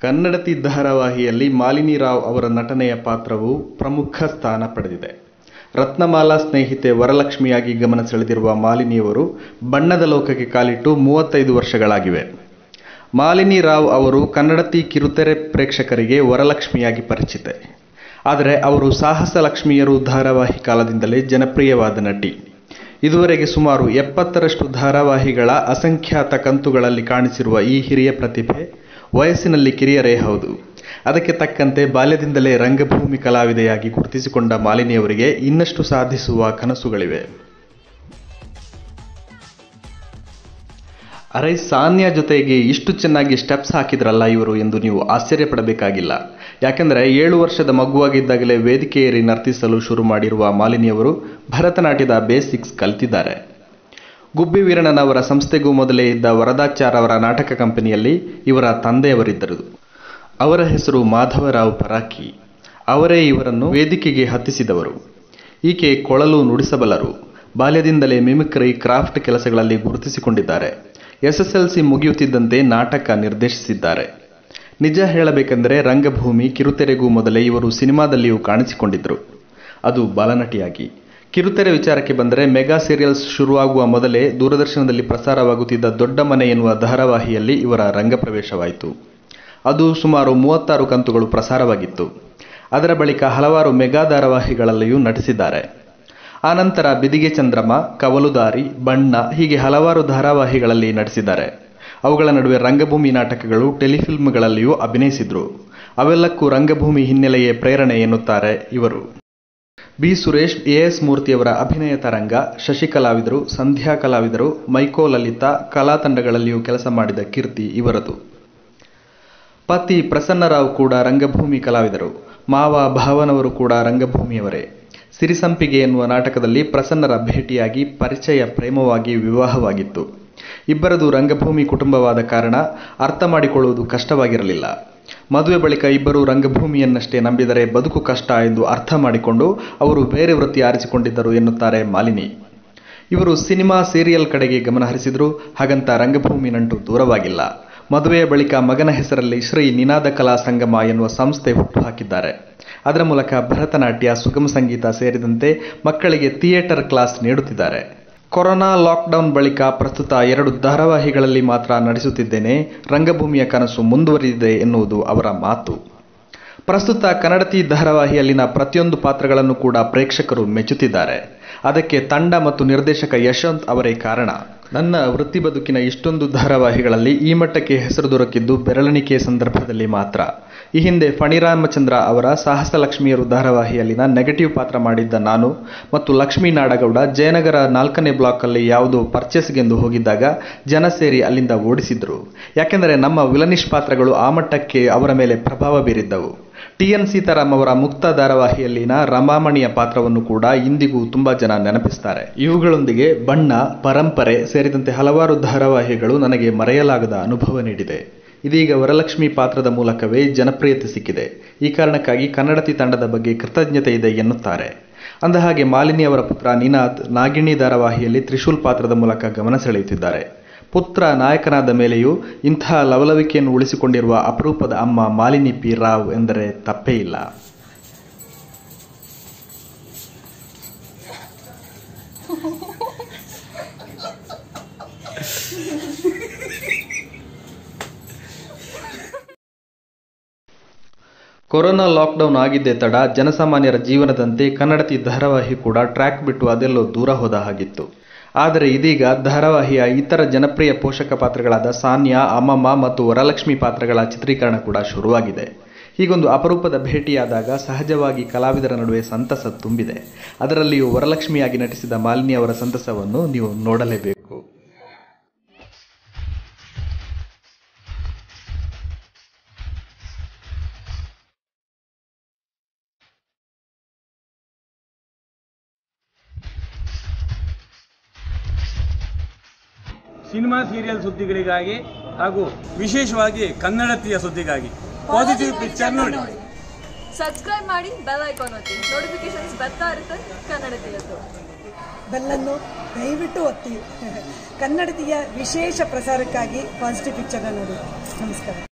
ಕನ್ನಡತಿ ಧಾರಾವಾಹಿಯಲ್ಲಿ ಮಾಲಿನಿ ರಾವ್ ಅವರ ನಟನೆಯ ಪಾತ್ರವು ಪ್ರಮುಖ ಸ್ಥಾನ ಪಡೆದಿದೆ ರತ್ನಮಾಲಾ ಸ್ನೇಹಿತೆ ವರಲಕ್ಷ್ಮಿಯಾಗಿ ಗಮನ ಸೆಳೆದಿರುವ ಮಾಲಿನಿಯವರು ಬಣ್ಣದ ಲೋಕಕ್ಕೆ ಕಾಲಿಟ್ಟು ಮೂವತ್ತೈದು ವರ್ಷಗಳಾಗಿವೆ ಮಾಲಿನಿ ರಾವ್ ಅವರು ಕನ್ನಡತಿ ಕಿರುತೆರೆ ಪ್ರೇಕ್ಷಕರಿಗೆ ವರಲಕ್ಷ್ಮಿಯಾಗಿ ಪರಿಚಿತೆ ಆದರೆ ಅವರು ಸಾಹಸ ಲಕ್ಷ್ಮಿಯರು ಧಾರಾವಾಹಿ ಕಾಲದಿಂದಲೇ ಜನಪ್ರಿಯವಾದ ನಟಿ ಇದುವರೆಗೆ ಸುಮಾರು ಎಪ್ಪತ್ತರಷ್ಟು ಧಾರಾವಾಹಿಗಳ ಅಸಂಖ್ಯಾತ ಕಂತುಗಳಲ್ಲಿ ಕಾಣಿಸಿರುವ ಈ ಹಿರಿಯ ಪ್ರತಿಭೆ ವಯಸ್ಸಿನಲ್ಲಿ ಕಿರಿಯರೇ ಹೌದು ಅದಕ್ಕೆ ತಕ್ಕಂತೆ ಬಾಲ್ಯದಿಂದಲೇ ರಂಗಭೂಮಿ ಕಲಾವಿದೆಯಾಗಿ ಗುರುತಿಸಿಕೊಂಡ ಮಾಲಿನಿಯವರಿಗೆ ಇನ್ನಷ್ಟು ಸಾಧಿಸುವ ಕನಸುಗಳಿವೆ ಅರೆ ಸಾನ್ಯಾ ಜೊತೆಗೆ ಇಷ್ಟು ಚೆನ್ನಾಗಿ ಸ್ಟೆಪ್ಸ್ ಹಾಕಿದ್ರಲ್ಲ ಇವರು ಎಂದು ನೀವು ಆಶ್ಚರ್ಯಪಡಬೇಕಾಗಿಲ್ಲ ಯಾಕೆಂದರೆ ಏಳು ವರ್ಷದ ಮಗುವಾಗಿದ್ದಾಗಲೇ ವೇದಿಕೆ ಏರಿ ನರ್ತಿಸಲು ಶುರು ಮಾಡಿರುವ ಮಾಲಿನಿಯವರು ಭರತನಾಟ್ಯದ ಬೇಸಿಕ್ಸ್ ಕಲಿತಿದ್ದಾರೆ ಗುಬ್ಬಿ ವೀರಣ್ಣನವರ ಸಂಸ್ಥೆಗೂ ಮೊದಲೇ ಇದ್ದ ವರದಾಚಾರ್ ಅವರ ನಾಟಕ ಕಂಪನಿಯಲ್ಲಿ ಇವರ ತಂದೆಯವರಿದ್ದರು ಅವರ ಹೆಸರು ಮಾಧವರಾವ್ ಪರಾಕಿ ಅವರೇ ಇವರನ್ನು ವೇದಿಕೆಗೆ ಹತ್ತಿಸಿದವರು ಈಕೆ ಕೊಳಲು ನುಡಿಸಬಲ್ಲರು ಬಾಲ್ಯದಿಂದಲೇ ಮಿಮಿಕ್ರಿ ಕ್ರಾಫ್ಟ್ ಕೆಲಸಗಳಲ್ಲಿ ಗುರುತಿಸಿಕೊಂಡಿದ್ದಾರೆ ಎಸ್ಎಸ್ಎಲ್ಸಿ ಮುಗಿಯುತ್ತಿದ್ದಂತೆ ನಾಟಕ ನಿರ್ದೇಶಿಸಿದ್ದಾರೆ ನಿಜ ಹೇಳಬೇಕೆಂದರೆ ರಂಗಭೂಮಿ ಕಿರುತೆರೆಗೂ ಮೊದಲೇ ಇವರು ಸಿನಿಮಾದಲ್ಲಿಯೂ ಕಾಣಿಸಿಕೊಂಡಿದ್ದರು ಅದು ಬಾಲನಟಿಯಾಗಿ ಕಿರುತೆರೆ ವಿಚಾರಕ್ಕೆ ಬಂದರೆ ಮೆಗಾ ಸೀರಿಯಲ್ಸ್ ಶುರುವಾಗುವ ಮೊದಲೇ ದೂರದರ್ಶನದಲ್ಲಿ ಪ್ರಸಾರವಾಗುತ್ತಿದ್ದ ದೊಡ್ಡ ಮನೆ ಎನ್ನುವ ಧಾರಾವಾಹಿಯಲ್ಲಿ ಇವರ ರಂಗಪ್ರವೇಶವಾಯಿತು ಅದು ಸುಮಾರು ಮೂವತ್ತಾರು ಕಂತುಗಳು ಪ್ರಸಾರವಾಗಿತ್ತು ಅದರ ಬಳಿಕ ಹಲವಾರು ಮೆಗಾ ಧಾರಾವಾಹಿಗಳಲ್ಲಿಯೂ ನಟಿಸಿದ್ದಾರೆ ಆನಂತರ ಬಿದಿಗೆ ಚಂದ್ರಮ ಕವಲುದಾರಿ ಬಣ್ಣ ಹೀಗೆ ಹಲವಾರು ಧಾರಾವಾಹಿಗಳಲ್ಲಿ ನಟಿಸಿದ್ದಾರೆ ಅವುಗಳ ನಡುವೆ ರಂಗಭೂಮಿ ನಾಟಕಗಳು ಟೆಲಿಫಿಲ್ಮ್ಗಳಲ್ಲಿಯೂ ಅಭಿನಯಿಸಿದ್ರು ಅವೆಲ್ಲಕ್ಕೂ ರಂಗಭೂಮಿ ಹಿನ್ನೆಲೆಯೇ ಪ್ರೇರಣೆ ಎನ್ನುತ್ತಾರೆ ಇವರು ಬಿ ಸುರೇಶ್ ಎ ಎಸ್ ಮೂರ್ತಿಯವರ ಅಭಿನಯ ತರಂಗ ಶಶಿ ಕಲಾವಿದರು ಸಂಧ್ಯಾ ಕಲಾವಿದರು ಮೈಕೋ ಲಲಿತಾ ಕಲಾ ತಂಡಗಳಲ್ಲಿಯೂ ಕೆಲಸ ಮಾಡಿದ ಕೀರ್ತಿ ಇವರದು ಪತಿ ಪ್ರಸನ್ನರಾವ್ ಕೂಡ ರಂಗಭೂಮಿ ಕಲಾವಿದರು ಮಾವ ಭಾವನವರು ಕೂಡ ರಂಗಭೂಮಿಯವರೇ ಸಿರಿಸಂಪಿಗೆ ಎನ್ನುವ ನಾಟಕದಲ್ಲಿ ಪ್ರಸನ್ನರ ಭೇಟಿಯಾಗಿ ಪರಿಚಯ ಪ್ರೇಮವಾಗಿ ವಿವಾಹವಾಗಿತ್ತು ಇಬ್ಬರದು ರಂಗಭೂಮಿ ಕುಟುಂಬವಾದ ಕಾರಣ ಅರ್ಥ ಮಾಡಿಕೊಳ್ಳುವುದು ಕಷ್ಟವಾಗಿರಲಿಲ್ಲ ಮದುವೆ ಬಳಿಕ ಇಬ್ಬರು ರಂಗಭೂಮಿಯನ್ನಷ್ಟೇ ನಂಬಿದರೆ ಬದುಕು ಕಷ್ಟ ಎಂದು ಅರ್ಥ ಮಾಡಿಕೊಂಡು ಅವರು ಬೇರೆ ವೃತ್ತಿ ಆರಿಸಿಕೊಂಡಿದ್ದರು ಎನ್ನುತ್ತಾರೆ ಮಾಲಿನಿ ಇವರು ಸಿನಿಮಾ ಸೀರಿಯಲ್ ಕಡೆಗೆ ಗಮನ ಹರಿಸಿದ್ರು ಹಾಗಂತ ರಂಗಭೂಮಿ ನಂಟು ದೂರವಾಗಿಲ್ಲ ಮದುವೆಯ ಬಳಿಕ ಮಗನ ಹೆಸರಲ್ಲಿ ಶ್ರೀ ನಿನಾದ ಕಲಾ ಸಂಗಮ ಎನ್ನುವ ಸಂಸ್ಥೆ ಹುಟ್ಟುಹಾಕಿದ್ದಾರೆ ಅದರ ಮೂಲಕ ಭರತನಾಟ್ಯ ಸುಗಮ ಸಂಗೀತ ಸೇರಿದಂತೆ ಮಕ್ಕಳಿಗೆ ಥಿಯೇಟರ್ ಕ್ಲಾಸ್ ನೀಡುತ್ತಿದ್ದಾರೆ ಕೊರೋನಾ ಲಾಕ್ಡೌನ್ ಬಳಿಕ ಪ್ರಸ್ತುತ ಎರಡು ಧಾರಾವಾಹಿಗಳಲ್ಲಿ ಮಾತ್ರ ನಡೆಸುತ್ತಿದ್ದೇನೆ ರಂಗಭೂಮಿಯ ಕನಸು ಮುಂದುವರಿದಿದೆ ಎನ್ನುವುದು ಅವರ ಮಾತು ಪ್ರಸ್ತುತ ಕನ್ನಡತಿ ಧಾರಾವಾಹಿಯಲ್ಲಿನ ಪ್ರತಿಯೊಂದು ಪಾತ್ರಗಳನ್ನು ಕೂಡ ಪ್ರೇಕ್ಷಕರು ಮೆಚ್ಚುತ್ತಿದ್ದಾರೆ ಅದಕ್ಕೆ ತಂಡ ಮತ್ತು ನಿರ್ದೇಶಕ ಯಶವಂತ್ ಅವರೇ ಕಾರಣ ನನ್ನ ವೃತ್ತಿ ಬದುಕಿನ ಇಷ್ಟೊಂದು ಧಾರಾವಾಹಿಗಳಲ್ಲಿ ಈ ಮಟ್ಟಕ್ಕೆ ಹೆಸರು ದೊರಕಿದ್ದು ಬೆರಳೆಣಿಕೆ ಸಂದರ್ಭದಲ್ಲಿ ಮಾತ್ರ ಈ ಹಿಂದೆ ಫಣಿರಾಮಚಂದ್ರ ಅವರ ಸಾಹಸ ಲಕ್ಷ್ಮಿಯರು ಧಾರಾವಾಹಿಯಲ್ಲಿನ ನೆಗೆಟಿವ್ ಪಾತ್ರ ಮಾಡಿದ್ದ ನಾನು ಮತ್ತು ಲಕ್ಷ್ಮೀ ನಾಡಗೌಡ ಜಯನಗರ ನಾಲ್ಕನೇ ಬ್ಲಾಕಲ್ಲಿ ಯಾವುದೋ ಪರ್ಚೇಸ್ಗೆಂದು ಹೋಗಿದ್ದಾಗ ಜನ ಸೇರಿ ಅಲ್ಲಿಂದ ಓಡಿಸಿದ್ರು ಯಾಕೆಂದರೆ ನಮ್ಮ ವಿಲನಿಶ್ ಪಾತ್ರಗಳು ಆ ಮಟ್ಟಕ್ಕೆ ಅವರ ಮೇಲೆ ಪ್ರಭಾವ ಬೀರಿದ್ದವು ಟಿ ಎನ್ ಸೀತಾರಾಮ್ ಅವರ ಮುಕ್ತ ಧಾರಾವಾಹಿಯಲ್ಲಿನ ರಮಾಮಣಿಯ ಪಾತ್ರವನ್ನು ಕೂಡ ಇಂದಿಗೂ ತುಂಬಾ ಜನ ನೆನಪಿಸ್ತಾರೆ ಇವುಗಳೊಂದಿಗೆ ಬಣ್ಣ ಪರಂಪರೆ ಸೇರಿದಂತೆ ಹಲವಾರು ಧಾರಾವಾಹಿಗಳು ನನಗೆ ಮರೆಯಲಾಗದ ಅನುಭವ ನೀಡಿದೆ ಇದೀಗ ವರಲಕ್ಷ್ಮಿ ಪಾತ್ರದ ಮೂಲಕವೇ ಜನಪ್ರಿಯತೆ ಸಿಕ್ಕಿದೆ ಈ ಕಾರಣಕ್ಕಾಗಿ ಕನ್ನಡತಿ ತಂಡದ ಬಗ್ಗೆ ಕೃತಜ್ಞತೆ ಇದೆ ಎನ್ನುತ್ತಾರೆ ಅಂದಹಾಗೆ ಮಾಲಿನಿ ಅವರ ಪುತ್ರ ನಿನಾದ್ ನಾಗಿಣಿ ಧಾರಾವಾಹಿಯಲ್ಲಿ ತ್ರಿಶೂಲ್ ಪಾತ್ರದ ಮೂಲಕ ಗಮನ ಸೆಳೆಯುತ್ತಿದ್ದಾರೆ ಪುತ್ರ ನಾಯಕನಾದ ಮೇಲೆಯೂ ಇಂತಹ ಲವಲವಿಕೆಯನ್ನು ಉಳಿಸಿಕೊಂಡಿರುವ ಅಪರೂಪದ ಅಮ್ಮ ಮಾಲಿನಿ ಪಿ ರಾವ್ ಎಂದರೆ ತಪ್ಪೇ ಇಲ್ಲ ಕೊರೋನಾ ಲಾಕ್ಡೌನ್ ಆಗಿದ್ದೇ ತಡ ಜನಸಾಮಾನ್ಯರ ಜೀವನದಂತೆ ಕನ್ನಡತಿ ಧಾರಾವಾಹಿ ಕೂಡ ಟ್ರ್ಯಾಕ್ ಬಿಟ್ಟು ಅದೆಲ್ಲೋ ದೂರ ಹೋದ ಹಾಗಿತ್ತು ಆದರೆ ಇದೀಗ ಧಾರಾವಾಹಿಯ ಇತರ ಜನಪ್ರಿಯ ಪೋಷಕ ಪಾತ್ರಗಳಾದ ಸಾನ್ಯಾ ಅಮ್ಮಮ್ಮ ಮತ್ತು ವರಲಕ್ಷ್ಮಿ ಪಾತ್ರಗಳ ಚಿತ್ರೀಕರಣ ಕೂಡ ಶುರುವಾಗಿದೆ ಹೀಗೊಂದು ಅಪರೂಪದ ಭೇಟಿಯಾದಾಗ ಸಹಜವಾಗಿ ಕಲಾವಿದರ ನಡುವೆ ಸಂತಸ ತುಂಬಿದೆ ಅದರಲ್ಲಿಯೂ ವರಲಕ್ಷ್ಮಿಯಾಗಿ ನಟಿಸಿದ ಮಾಲಿನಿ ಅವರ ಸಂತಸವನ್ನು ನೀವು ನೋಡಲೇಬೇಕು ಸಿನಿಮಾ ಸೀರಿಯಲ್ ಸುದ್ದಿಗಳಿಗಾಗಿ ಹಾಗೂ ವಿಶೇಷವಾಗಿ ಕನ್ನಡತಿಯ ಸುದ್ದಿಗಾಗಿ ಪಾಸಿಟಿವ್ ಪಿಕ್ಚರ್ ನೋಡಿ ಸಬ್ಸ್ಕ್ರೈಬ್ ಮಾಡಿ ಬೆಲ್ ಐಕಾನ್ ಒತ್ತಿ ನೋಟಿಫಿಕೇಶನ್ಸ್ ಬರ್ತಾ ಇರುತ್ತೆ ಕನ್ನಡತಿಯದ್ದು ಬೆಲ್ಲನ್ನು ದಯವಿಟ್ಟು ಒತ್ತಿ ಕನ್ನಡತಿಯ ವಿಶೇಷ ಪ್ರಸಾರಕ್ಕಾಗಿ ಪಾಸಿಟಿವ್ ಪಿಕ್ಚರ್ನ ನೋಡಿ ನಮಸ್ಕಾರ